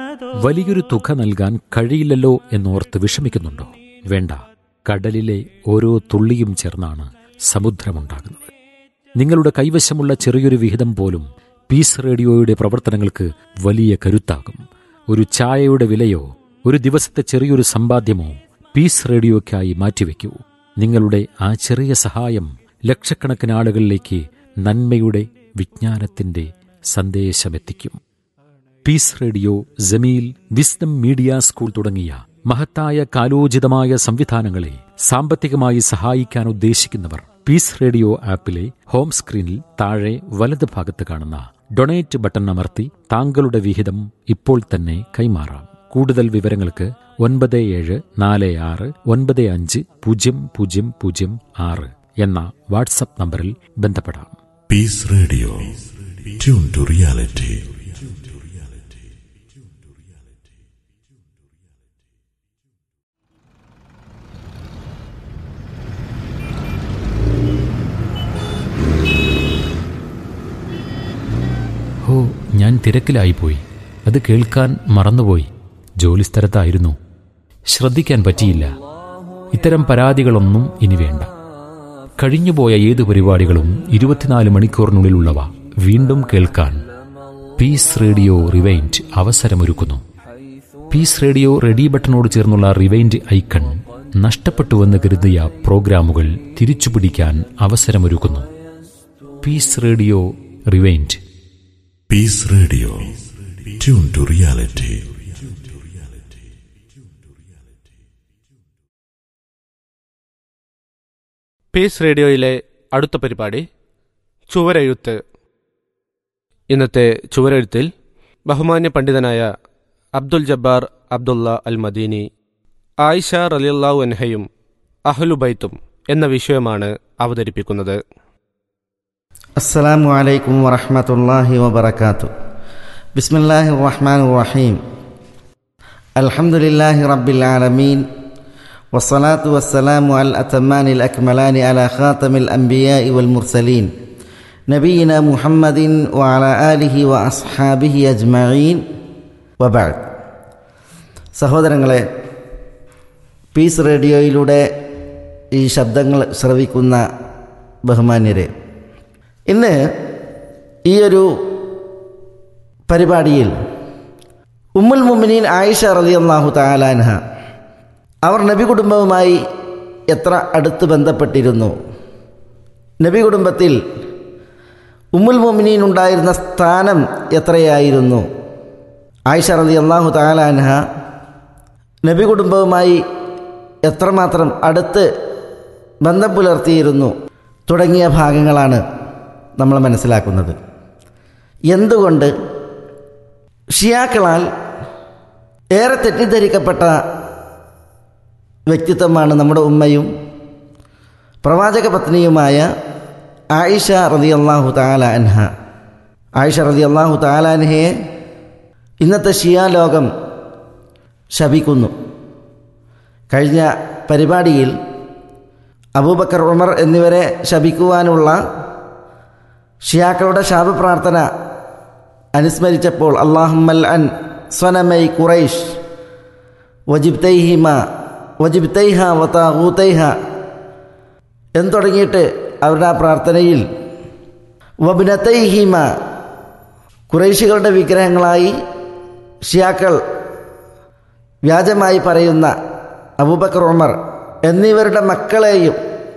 വലിയൊരു തുക നൽകാൻ കഴിയില്ലല്ലോ എന്നോർത്ത് വിഷമിക്കുന്നുണ്ടോ വേണ്ട കടലിലെ ഓരോ തുള്ളിയും ചേർന്നാണ് സമുദ്രമുണ്ടാകുന്നത് നിങ്ങളുടെ കൈവശമുള്ള ചെറിയൊരു വിഹിതം പോലും പീസ് റേഡിയോയുടെ പ്രവർത്തനങ്ങൾക്ക് വലിയ കരുത്താകും ഒരു ചായയുടെ വിലയോ ഒരു ദിവസത്തെ ചെറിയൊരു സമ്പാദ്യമോ പീസ് റേഡിയോയ്ക്കായി മാറ്റിവെക്കൂ നിങ്ങളുടെ ആ ചെറിയ സഹായം ലക്ഷക്കണക്കിന് ആളുകളിലേക്ക് നന്മയുടെ വിജ്ഞാനത്തിന്റെ സന്ദേശമെത്തിക്കും Peace Radio Jameel wisdom media school തുടങ്ങിയ മഹത്തായ കാലോചിതമായ സംവിധാനങ്ങളെ സാമ്പത്തികമായി സഹായിക്കാൻ ഉദ്ദേശിക്കുന്നവർ പീസ് റേഡിയോ ആപ്പിലെ ഹോം സ്ക്രീനിൽ താഴെ വലത് ഭാഗത്ത് കാണുന്ന ഡൊണേറ്റ് ബട്ടൺ അമർത്തി താങ്കളുടെ വിഹിതം ഇപ്പോൾ തന്നെ കൈമാറാം കൂടുതൽ വിവരങ്ങൾക്ക് ഒൻപത് ഏഴ് നാല് ആറ് ഒൻപത് അഞ്ച് പൂജ്യം പൂജ്യം പൂജ്യം ആറ് എന്ന വാട്സപ്പ് നമ്പറിൽ ബന്ധപ്പെടാം Peace Radio. Tune to reality. ഓ ഞാൻ തിരക്കിലായിപ്പോയി അത് കേൾക്കാൻ മറന്നുപോയി ജോലിസ്ഥലത്തായിരുന്നു ശ്രദ്ധിക്കാൻ പറ്റിയില്ല ഇത്തരം പരാതികളൊന്നും ഇനി വേണ്ട കഴിഞ്ഞുപോയ ഏത് പരിപാടികളും ഇരുപത്തിനാല് മണിക്കൂറിനുള്ളിലുള്ളവ വീണ്ടും കേൾക്കാൻ പീസ് റേഡിയോ റിവൈൻഡ് അവസരമൊരുക്കുന്നു പീസ് റേഡിയോ റെഡി ബട്ടണോട് ചേർന്നുള്ള റിവൈൻഡ് ഐക്കൺ നഷ്ടപ്പെട്ടുവെന്ന് കരുതിയ പ്രോഗ്രാമുകൾ തിരിച്ചുപിടിക്കാൻ അവസരമൊരുക്കുന്നു Peace Radio rewind Peace Radio. Tune to reality. Peace റേഡിയോയിലെ അടുത്ത പരിപാടി ചുവരെഴുത്ത് ഇന്നത്തെ ചുവരെഴുത്തിൽ ബഹുമാന്യ പണ്ഡിതനായ അബ്ദുൽ ജബ്ബാർ അബ്ദുള്ള അൽ മദീനി ആയിഷ റലിയല്ലാഹു അൻഹയും അഹ്ലുബൈത്തും എന്ന വിഷയമാണ് അവതരിപ്പിക്കുന്നത് السلام عليكم ورحمة الله وبركاته بسم الله الرحمن الرحيم الحمد لله رب العالمين والصلاة والسلام على الأتمان الأكملان على خاتم الأنبياء والمرسلين نبينا محمد وعلى آله وأصحابه أجمعين وبعد സഹോദരങ്ങളെ പീസ് റേഡിയോയിലൂടെ ഈ ശബ്ദങ്ങൾ ശ്രവിക്കുന്ന ബഹുമാന്യരെ ഇന്ന് ഈ ഒരു പരിപാടിയിൽ ഉമ്മുൽ മുമിനീൻ ആയിഷ റലി അള്ളാഹു താലാൻഹ അവർ നബി കുടുംബവുമായി എത്ര അടുത്ത് ബന്ധപ്പെട്ടിരുന്നു നബി കുടുംബത്തിൽ ഉമ്മുൽ മുമിനീൻ ഉണ്ടായിരുന്ന സ്ഥാനം എത്രയായിരുന്നു ആയിഷ റലി അള്ളാഹു താലാൻഹ നബി കുടുംബവുമായി എത്രമാത്രം അടുത്ത് ബന്ധം പുലർത്തിയിരുന്നു തുടങ്ങിയ ഭാഗങ്ങളാണ് നമ്മൾ മനസ്സിലാക്കുന്നത് എന്തുകൊണ്ട് ഷിയാക്കളാൽ ഏറെ തെറ്റിദ്ധരിക്കപ്പെട്ട വ്യക്തിത്വമാണ് നമ്മുടെ ഉമ്മയും പ്രവാചക പത്നിയുമായ ആയിഷ റതി അള്ളാഹു താല അൻഹ ആയിഷ റതി അള്ളാഹു താലാൻഹയെ ഇന്നത്തെ ഷിയാ ലോകം ശപിക്കുന്നു കഴിഞ്ഞ പരിപാടിയിൽ അബൂബക്കർ ഉമർ എന്നിവരെ ശപിക്കുവാനുള്ള ഷിയാക്കളുടെ ശാപപ്രാർത്ഥന അനുസ്മരിച്ചപ്പോൾ അള്ളാഹുമൽ അൻ സ്വനമൈ ഖുറൈഷ് വജിബ്തൈഹിമ വജിബ്തൈഹ വതാഹൂത്തൈഹ എന്ന് തുടങ്ങിയിട്ട് അവരുടെ ആ പ്രാർത്ഥനയിൽ വബിനത്തൈഹിമ കുറേശികളുടെ വിഗ്രഹങ്ങളായി ഷിയാക്കൾ വ്യാജമായി പറയുന്ന അബൂബക്കർ ഉമർ എന്നിവരുടെ മക്കളെയും